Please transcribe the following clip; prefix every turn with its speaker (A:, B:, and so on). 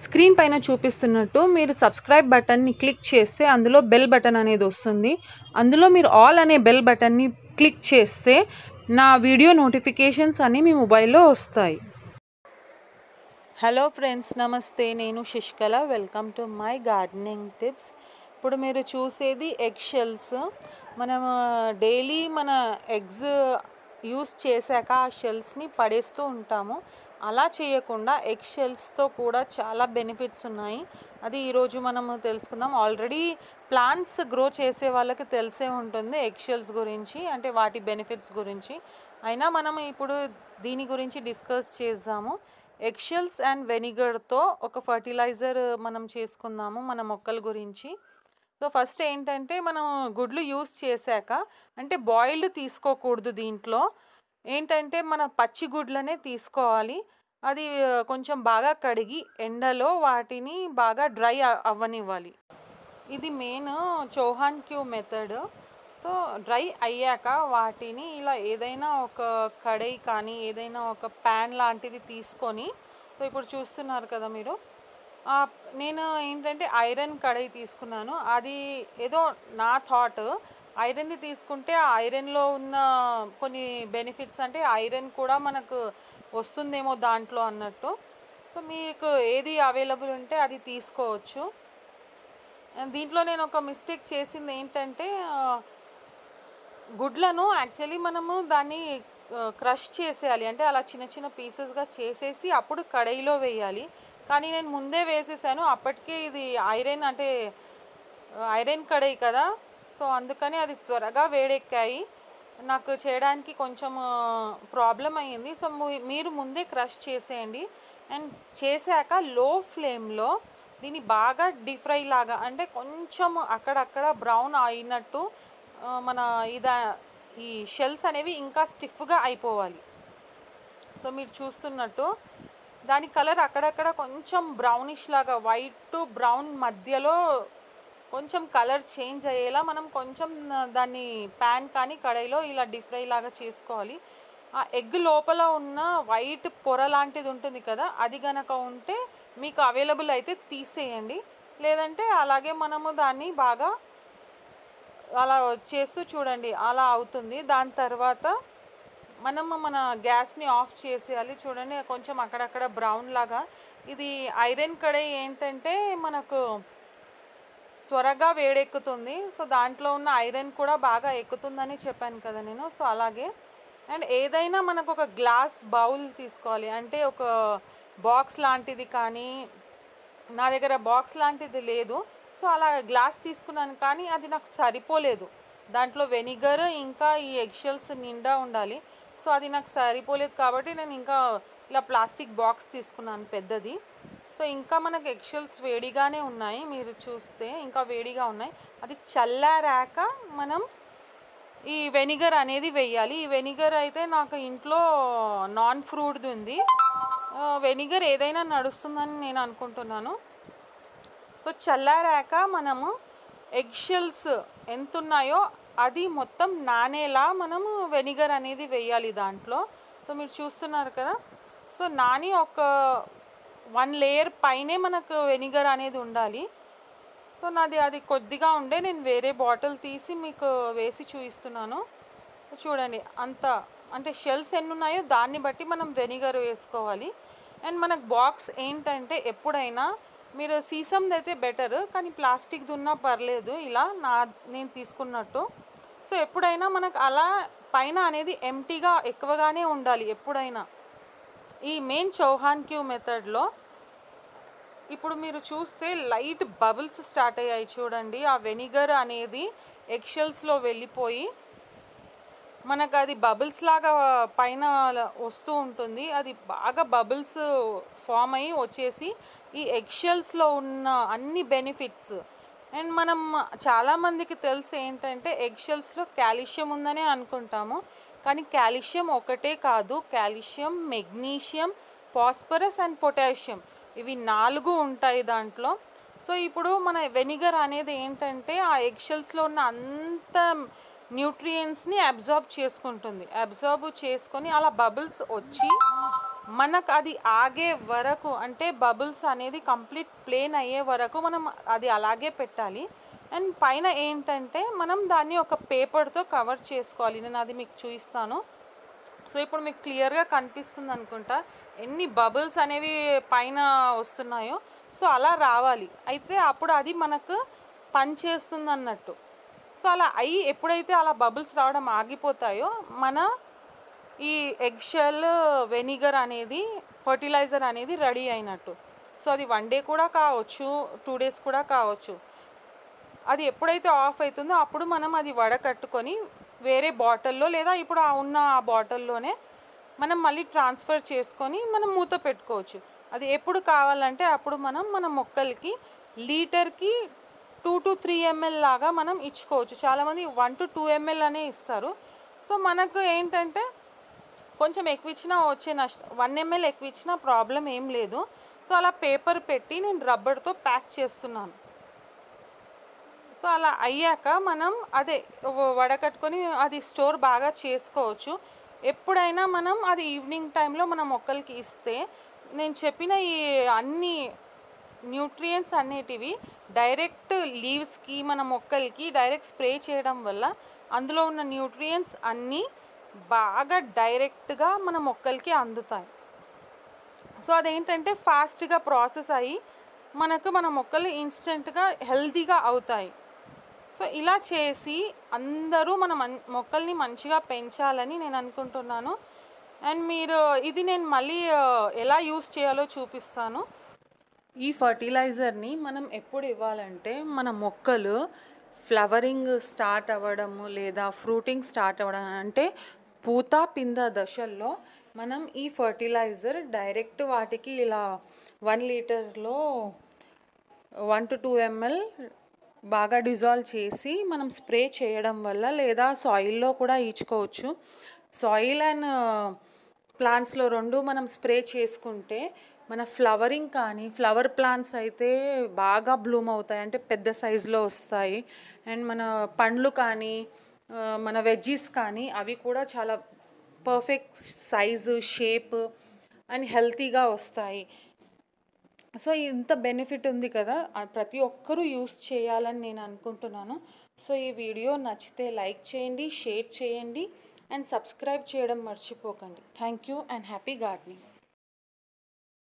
A: screen పైన చూపిస్తున్నట్టు మీరు సబ్స్క్రైబ్ బటన్ని క్లిక్ చేస్తే అందులో బెల్ బటన్ అనేది వస్తుంది అందులో మీరు ఆల్ అనే బెల్ బటన్ని క్లిక్ చేస్తే నా వీడియో నోటిఫికేషన్స్ అన్నీ మీ మొబైల్లో వస్తాయి హలో ఫ్రెండ్స్ నమస్తే నేను శిష్కల welcome to my gardening tips ఇప్పుడు మీరు చూసేది ఎగ్ షెల్స్ మనం డైలీ మన ఎగ్స్ యూస్ చేశాక ఆ షెల్స్ని పడేస్తూ ఉంటాము అలా చేయకుండా ఎగ్ షెల్స్తో కూడా చాలా బెనిఫిట్స్ ఉన్నాయి అది ఈరోజు మనం తెలుసుకుందాం ఆల్రెడీ ప్లాంట్స్ గ్రో చేసే వాళ్ళకి తెలిసే ఉంటుంది ఎగ్ షెల్స్ గురించి అంటే వాటి బెనిఫిట్స్ గురించి అయినా మనం ఇప్పుడు దీని గురించి డిస్కస్ చేద్దాము ఎగ్షెల్స్ అండ్ వెనిగర్తో ఒక ఫర్టిలైజర్ మనం చేసుకుందాము మన మొక్కల గురించి సో ఫస్ట్ ఏంటంటే మనం గుడ్లు యూస్ చేశాక అంటే బాయిల్డ్ తీసుకోకూడదు దీంట్లో ఏంటంటే మన పచ్చి గుడ్లనే తీసుకోవాలి అది ఆ, కొంచెం బాగా కడిగి ఎండలో వాటిని బాగా డ్రై అవ్వనివ్వాలి ఇది మెయిన్ చౌహాన్ క్యూ మెథడ్ సో డ్రై అయ్యాక వాటిని ఇలా ఏదైనా ఒక కడాయి కానీ ఏదైనా ఒక ప్యాన్ లాంటిది తీసుకొని సో ఇప్పుడు చూస్తున్నారు కదా మీరు ఆ, నేను ఏంటంటే ఐరన్ కడాయి తీసుకున్నాను అది ఏదో నా థాట్ ఐరన్ది తీసుకుంటే ఆ ఐరన్లో ఉన్న కొన్ని బెనిఫిట్స్ అంటే ఐరన్ కూడా మనకు వస్తుందేమో దాంట్లో అన్నట్టు సో మీకు ఏది అవైలబుల్ ఉంటే అది తీసుకోవచ్చు అండ్ దీంట్లో నేను ఒక మిస్టేక్ చేసింది ఏంటంటే ఆ, గుడ్లను యాక్చువల్లీ మనము దాన్ని క్రష్ చేసేయాలి అంటే అలా చిన్న చిన్న పీసెస్గా చేసేసి అప్పుడు కడాయిలో వేయాలి కానీ నేను ముందే వేసేసాను అప్పటికే ఇది ఐరన్ అంటే ఐరన్ కడాయి కదా సో అందుకని అది త్వరగా వేడెక్కాయి నాకు చేయడానికి కొంచెం ప్రాబ్లం అయ్యింది సో ము- మీరు ముందే క్రష్ చేసేయండి అండ్ చేశాక లో ఫ్లేమ్లో దీన్ని బాగా డీప్ ఫ్రై లాగా అంటే కొంచెం అక్కడక్కడ బ్రౌన్ అయినట్టు ఆ, మన ఇదా ఈ షెల్స్ అనేవి ఇంకా స్టిఫ్గా అయిపోవాలి సో మీరు చూస్తున్నట్టు దాని కలర్ అక్కడక్కడ కొంచెం బ్రౌనిష్ లాగా వైట్ టు బ్రౌన్ మధ్యలో కొంచెం కలర్ చేంజ్ అయ్యేలా మనం కొంచెం ఆ, దాన్ని ప్యాన్ కానీ కడాయిలో ఇలా డీప్ ఫ్రై లాగా చేసుకోవాలి ఆ ఎగ్ లోపల ఉన్న వైట్ పొర లాంటిది ఉంటుంది కదా అది గనక ఉంటే మీకు అవైలబుల్ అయితే తీసేయండి లేదంటే అలాగే మనము దాన్ని బాగా అలా చేస్తూ చూడండి అలా అవుతుంది దాని తర్వాత మనము మన గ్యాస్ని ఆఫ్ చేసేయాలి చూడండి కొంచెం అక్కడక్కడ బ్రౌన్ లాగా ఇది ఐరన్ కడాయి ఏంటంటే మనకు త్వరగా వేడెక్కుతుంది సో దాంట్లో ఉన్న ఐరన్ కూడా బాగా ఎక్కుతుందని చెప్పాను కదా నేను సో అలాగే అండ్ ఏదైనా మనకు ఒక గ్లాస్ బౌల్ తీసుకోవాలి అంటే ఒక బాక్స్ లాంటిది కానీ నా దగ్గర బాక్స్ లాంటిది లేదు సో అలా గ్లాస్ తీసుకున్నాను కానీ అది నాకు సరిపోలేదు దాంట్లో వెనిగర్ ఇంకా ఈ ఎగ్షెల్స్ నిండా ఉండాలి సో అది నాకు సరిపోలేదు కాబట్టి నేను ఇంకా ఇలా ప్లాస్టిక్ బాక్స్ తీసుకున్నాను పెద్దది సో ఇంకా మనకు ఎగ్షెల్స్ వేడిగానే ఉన్నాయి మీరు చూస్తే ఇంకా వేడిగా ఉన్నాయి అది చల్లారాక మనం ఈ వెనిగర్ అనేది వేయాలి ఈ వెనిగర్ అయితే నాకు ఇంట్లో నాన్ ఫ్రూట్ది ఉంది ఆ, వెనిగర్ ఏదైనా నడుస్తుందని నేను అనుకుంటున్నాను సో చల్లారాక మనము ఎగ్ షెల్స్ ఎంత ఉన్నాయో అది మొత్తం నానేలా మనము వెనిగర్ అనేది వేయాలి దాంట్లో సో మీరు చూస్తున్నారు కదా సో నాని ఒక వన్ లేయర్ పైనే మనకు వెనిగర్ అనేది ఉండాలి సో నాది అది కొద్దిగా ఉండే నేను వేరే బాటిల్ తీసి మీకు వేసి చూపిస్తున్నాను చూడండి అంత అంటే షెల్స్ ఎన్ని ఉన్నాయో దాన్ని బట్టి మనం వెనిగర్ వేసుకోవాలి అండ్ మనకు బాక్స్ ఏంటంటే ఎప్పుడైనా మీరు సీసమ్ది అయితే బెటర్ కానీ ప్లాస్టిక్ది ఉన్నా పర్లేదు ఇలా నా నేను తీసుకున్నట్టు సో ఎప్పుడైనా మనకు అలా పైన అనేది ఎంటీగా ఎక్కువగానే ఉండాలి ఎప్పుడైనా ఈ మెయిన్ చౌహాన్ క్యూ మెథడ్లో ఇప్పుడు మీరు చూస్తే లైట్ బబుల్స్ స్టార్ట్ అయ్యాయి చూడండి ఆ వెనిగర్ అనేది ఎగ్షెల్స్లో వెళ్ళిపోయి మనకు అది బబుల్స్ లాగా పైన ల- వస్తూ ఉంటుంది అది బాగా బబుల్స్ ఫామ్ అయ్యి వచ్చేసి ఈ ఎగ్షెల్స్లో ఉన్న అన్ని బెనిఫిట్స్ అండ్ మనం చాలామందికి తెలిసి ఏంటంటే ఎగ్షెల్స్లో కాల్షియం ఉందనే అనుకుంటాము కానీ కాల్షియం ఒకటే కాదు calcium magnesium phosphorus and potassium ఇవి నాలుగు ఉంటాయి దాంట్లో సో ఇప్పుడు మన వెనిగర్ అనేది ఏంటంటే ఆ ఎగ్షెల్స్లో ఉన్న అంత న్యూట్రియంట్స్ని అబ్జార్బ్ చేసుకుంటుంది అబ్జార్బ్ చేసుకొని అలా బబుల్స్ వచ్చి మనకు అది ఆగే వరకు అంటే బబుల్స్ అనేది కంప్లీట్ ప్లేన్ అయ్యే వరకు మనం అది అలాగే పెట్టాలి అండ్ పైన ఏంటంటే మనం దాన్ని ఒక పేపర్తో కవర్ చేసుకోవాలి నేను అది మీకు చూపిస్తాను సో ఇప్పుడు మీకు క్లియర్గా కనిపిస్తుంది అనుకుంటా ఎన్ని బబుల్స్ అనేవి పైన వస్తున్నాయో సో అలా రావాలి అయితే అప్పుడు అది మనకు పనిచేస్తుంది అన్నట్టు సో అలా అయ్యి ఎప్పుడైతే అలా బబుల్స్ రావడం ఆగిపోతాయో మన ఈ ఎగ్ షెల్ వెనిగర్ అనేది ఫర్టిలైజర్ అనేది రెడీ అయినట్టు సో అది వన్ డే కూడా కావచ్చు టూ డేస్ కూడా కావచ్చు అది ఎప్పుడైతే ఆఫ్ అవుతుందో అప్పుడు మనం అది వడకట్టుకొని వేరే బాటిల్లో లేదా ఇప్పుడు ఆ ఉన్న ఆ బాటిల్లోనే మనం మళ్ళీ ట్రాన్స్ఫర్ చేసుకొని మనం మూత పెట్టుకోవచ్చు అది ఎప్పుడు కావాలంటే అప్పుడు మనం మన మొక్కలకి లీటర్కి టూ టు త్రీ ఎంఎల్ లాగా మనం ఇచ్చుకోవచ్చు చాలామంది వన్ టు టూ ఎంఎల్ అనే ఇస్తారు సో మనకు ఏంటంటే కొంచెం ఎక్కువ ఇచ్చినా వచ్చే నష్టం వన్ ఎంఎల్ ఎక్కువ ఇచ్చినా ప్రాబ్లం ఏం లేదు సో అలా పేపర్ పెట్టి నేను రబ్బర్తో ప్యాక్ చేస్తున్నాను సో అలా అయ్యాక మనం అదే వ- వడకట్టుకొని అది స్టోర్ బాగా చేసుకోవచ్చు ఎప్పుడైనా మనం అది ఈవినింగ్ టైంలో మన మొక్కలకి ఇస్తే నేను చెప్పిన ఈ అన్ని న్యూట్రియంట్స్ అనేటివి డైరెక్ట్ లీవ్స్కి మన మొక్కలకి డైరెక్ట్ స్ప్రే చేయడం వల్ల అందులో ఉన్న న్యూట్రియంట్స్ అన్నీ బాగా డైరెక్ట్గా మన మొక్కలకి అందుతాయి సో అదేంటంటే ఫాస్ట్గా ప్రాసెస్ అయ్యి మనకు మన మొక్కలు ఇన్స్టెంట్గా హెల్తీగా అవుతాయి సో ఇలా చేసి అందరూ మన మన్ మొక్కల్ని మంచిగా పెంచాలని నేను అనుకుంటున్నాను అండ్ మీరు ఇది నేను మళ్ళీ ఆ, ఎలా యూస్ చేయాలో చూపిస్తాను ఈ ఫర్టిలైజర్ని మనం ఎప్పుడు ఇవ్వాలంటే మన మొక్కలు ఫ్లవరింగ్ స్టార్ట్ అవ్వడము లేదా ఫ్రూటింగ్ స్టార్ట్ అవ్వడం అంటే పూత పింద దశల్లో మనం ఈ ఫర్టిలైజర్ డైరెక్ట్ వాటికి ఇలా వన్ లీటర్లో వన్ టు టూ ఎంఎల్ బాగా డిజాల్వ్ చేసి మనం స్ప్రే చేయడం వల్ల లేదా సాయిల్లో కూడా ఇచ్చుకోవచ్చు సాయిల్ అండ్ ప్లాంట్స్లో రెండు మనం స్ప్రే చేసుకుంటే మన ఫ్లవరింగ్ కానీ ఫ్లవర్ ప్లాంట్స్ అయితే బాగా బ్లూమ్ అవుతాయి అంటే పెద్ద సైజులో వస్తాయి అండ్ మన పండ్లు కానీ ఆ, మన వెజ్జీస్ కానీ అవి కూడా చాలా పర్ఫెక్ట్ సైజు షేప్ అండ్ హెల్తీగా వస్తాయి సో ఇంత బెనిఫిట్ ఉంది కదా ఆ ప్రతి ఒక్కరూ యూస్ చేయాలని నేను అనుకుంటున్నాను సో ఈ వీడియో నచ్చితే లైక్ చేయండి షేర్ చేయండి అండ్ సబ్స్క్రైబ్ చేయడం మర్చిపోకండి thank you and happy gardening